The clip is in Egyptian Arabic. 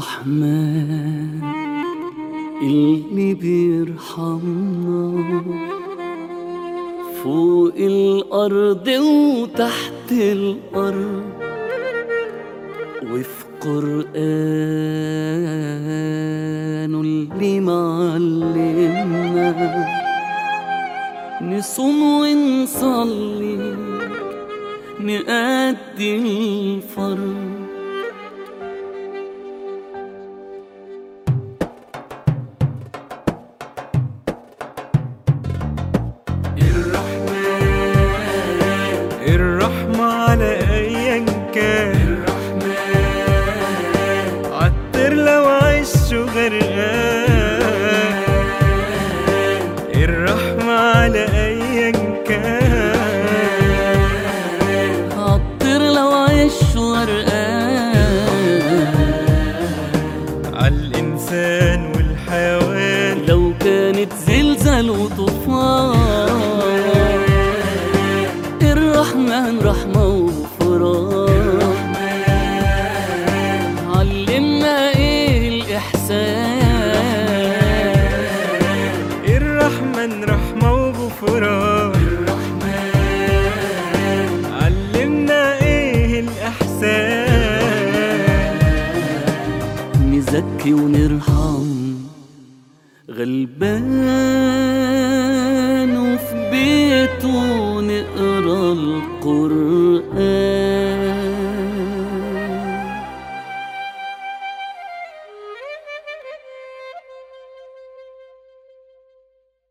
الرحمن اللي بيرحمنا فوق الأرض وتحت الأرض وفي قرآنه اللي معلمنا نصوم ونصلي نأدي الفرض الرحمن الرحمة على أيا كان عطر لو عشوا غرقان الرحمة على أيا كان عطر لو عيش غرقان عالإنسان والحيوان لو كانت زلزال وطوفان الرحمن رحمة وغفران علمنا ايه الإحسان الرحمن رحمة وغفران علمنا ايه الإحسان نزكي ونرحم غلبان وفي بيته نقرا القرآن